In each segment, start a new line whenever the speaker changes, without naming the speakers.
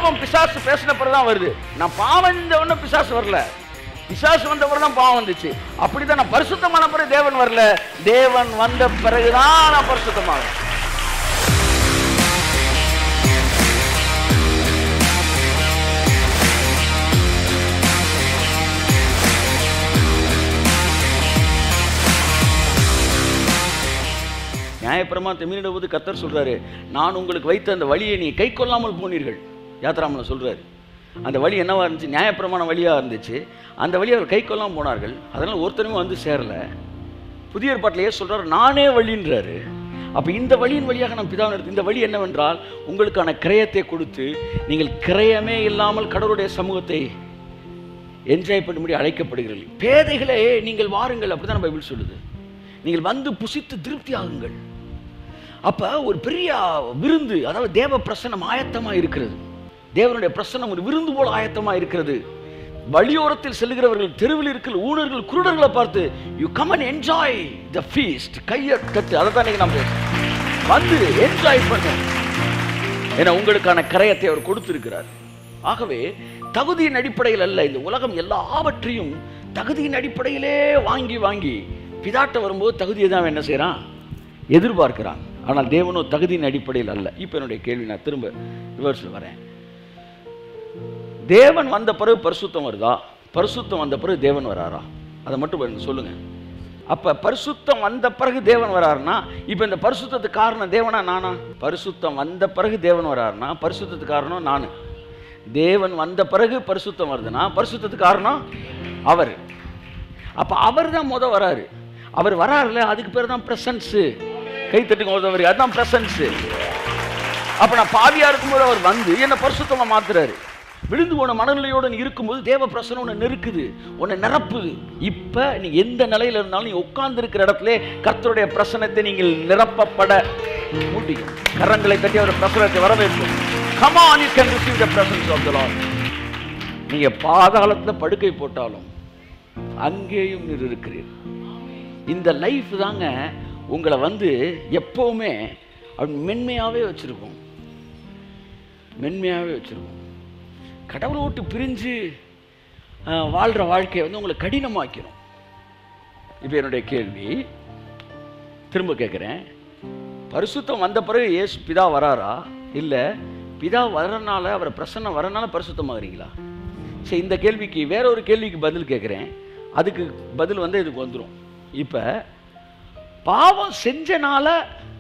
பாவம் பிசாசு பேசின பிறகுதான் வருது நான் பாவம் இந்த ஒன்றும் பிசாசு வரல பிசாசு வந்த பிறகு தான் பாவம் வந்துச்சு அப்படிதான் நான் பரிசுத்தமான பிறகு தேவன் வரல தேவன் வந்த பிறகுதான் நான் பரிசுத்தமாவேன் நியாயப்பிரமாணத்தை மீறிட போது கத்தர் சொல்றாரு நான் உங்களுக்கு வைத்த அந்த வழியை நீ கை கொள்ளாமல் போனீர்கள் யாத்திராமல சொல்றாரு அந்த வழி என்னவா இருந்துச்சு நியாயப்பிரமாண வழியா இருந்துச்சு அந்த வழி அவர் கை கொள்ளாமல் போனார்கள் அதனால ஒருத்தருமே வந்து சேரல புதிய ஏற்பாட்டிலேயே சொல்றாரு நானே வழின்றாரு அப்ப இந்த வழியின் வழியாக நம் பிதாவின் எடுத்து இந்த வழி என்னவென்றால் உங்களுக்கான கிரயத்தை கொடுத்து நீங்கள் கிரயமே இல்லாமல் கடவுளுடைய சமூகத்தை என்ஜாய் பண்ணும்படி அழைக்கப்படுகிறீர்கள் பேதைகளே நீங்கள் வாருங்கள் அப்படிதான் பைபிள் சொல்லுது நீங்கள் வந்து புசித்து திருப்தி ஆகுங்கள் அப்ப ஒரு பெரிய விருந்து அதாவது தேவ பிரசனம் ஆயத்தமா இருக்கிறது தேவனுடைய பிரசனம் ஒரு விருந்து போல ஆயத்தமா இருக்கிறது வழியோரத்தில் செல்கிறவர்கள் தெருவில் இருக்கிற ஊனர்கள் குருடர்களை பார்த்து you come and enjoy the feast கையை தட்டு அதை தான் நீங்க நம்ம வந்து என்ஜாய் பண்ணு என உங்களுக்கான கரையத்தை அவர் கொடுத்திருக்கிறார் ஆகவே தகுதியின் அடிப்படையில் அல்ல இந்த உலகம் எல்லாவற்றையும் தகுதியின் அடிப்படையிலே வாங்கி வாங்கி பிதாட்ட வரும்போது தகுதியை தான் அவன் என்ன செய்கிறான் எதிர்பார்க்கிறான் ஆனால் தேவனோ தகுதியின் அடிப்படையில் அல்ல இப்போ என்னுடைய கேள்வி நான் திரும்ப ரிவர்ஸில் வரேன் தேவன் வந்த பிறகு பரிசுத்தம் வருதா பரிசுத்தம் வந்த பிறகு தேவன் வராரா அதை மட்டும் எனக்கு சொல்லுங்க அப்ப பரிசுத்தம் வந்த பிறகு தேவன் வராருன்னா இப்போ இந்த பரிசுத்தத்துக்கு காரணம் தேவனா நானா பரிசுத்தம் வந்த பிறகு தேவன் வராருன்னா பரிசுத்தத்துக்கு காரணம் நான் தேவன் வந்த பிறகு பரிசுத்தம் வருதுன்னா பரிசுத்தத்துக்கு காரணம் அவர் அப்ப அவர் தான் முத வராரு அவர் வராருல அதுக்கு பேர் தான் பிரசன்ஸு கை தட்டுங்க உதவுறீங்க அதுதான் பிரசன்ஸு அப்ப நான் பாவியா இருக்கும்போது அவர் வந்து என்னை பரிசுத்தமா மாத்துறாரு விழுந்து போன மனநிலையோடு நீ இருக்கும்போது தேவ பிரசனம் உன்னை நெருக்குது உன்னை நிரப்புது இப்ப நீ எந்த நிலையில இருந்தாலும் நீ உட்கார்ந்து இருக்கிற இடத்துல கர்த்தருடைய பிரசனத்தை நீங்கள் நிரப்பப்பட முடியும் கரங்களை தட்டி அவர் பிரசனத்தை வரவேற்கும் come on you can receive the presence of the lord நீங்க பாதாளத்துல படுக்கை போட்டாலும் அங்கேயும் நீர் இருக்கிறீர் இந்த லைஃப் தாங்க உங்களை வந்து எப்பவுமே அப்படி மென்மையாவே வச்சிருக்கும் மென்மையாவே வச்சிருக்கும் கடவுளை விட்டு பிரிஞ்சு அஹ், வாழ்ற வாழ்க்கையை வந்து உங்களை கடினமாக்கிடும் இப்போ என்னுடைய கேள்வி திரும்ப கேட்குறேன் பரிசுத்தம் வந்த பிறகு இயேசு பிதா வராரா இல்லை பிதா வரனால அவரை பிரசன்னம் வரனால பரிசுத்தமாகறீங்களா சரி இந்த கேள்விக்கு வேற ஒரு கேள்விக்கு பதில் கேட்குறேன் அதுக்கு பதில் வந்து இதுக்கு வந்துடும் இப்போ பாவம் செஞ்சனால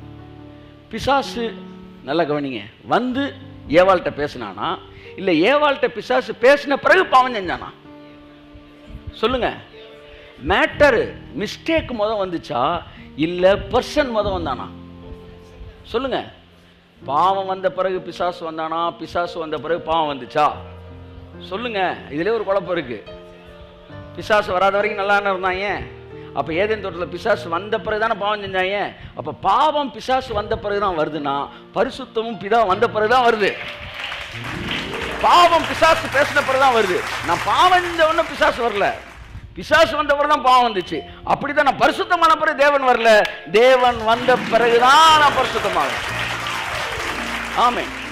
பிசாசு நல்லா கவனிங்க வந்து ஏவாள்கிட்ட பேசினானா இல்லை ஏவாள்கிட்ட பிசாசு பேசின பிறகு பாவம் செஞ்சானா சொல்லுங்க மேட்டர் மிஸ்டேக் முத வந்துச்சா இல்லை பர்சன் முத வந்தானா சொல்லுங்க பாவம் வந்த பிறகு பிசாசு வந்தானா பிசாசு வந்த பிறகு பாவம் வந்துச்சா சொல்லுங்க இதுல ஒரு குழப்பம் இருக்கு பிசாசு வராத வரைக்கும் நல்லா இருந்தான் ஏன் அப்ப ஏதேன் தோட்டத்தில் பிசாசு வந்த பிறகு தானே பாவம் செஞ்சாங்க அப்ப பாவம் பிசாசு வந்த பிறகு தான் வருதுன்னா பரிசுத்தமும் பிதா வந்த பிறகு தான் வருது பாவம் பிசாசு பேசின பிறகு தான் வருது நான் பாவம் இந்த ஒன்றும் பிசாசு வரல பிசாசு வந்த பிறகு தான் பாவம் வந்துச்சு அப்படிதான் நான் பரிசுத்தமான பிறகு தேவன் வரல தேவன் வந்த பிறகுதான் நான் பரிசுத்தமாவேன் ஆமென்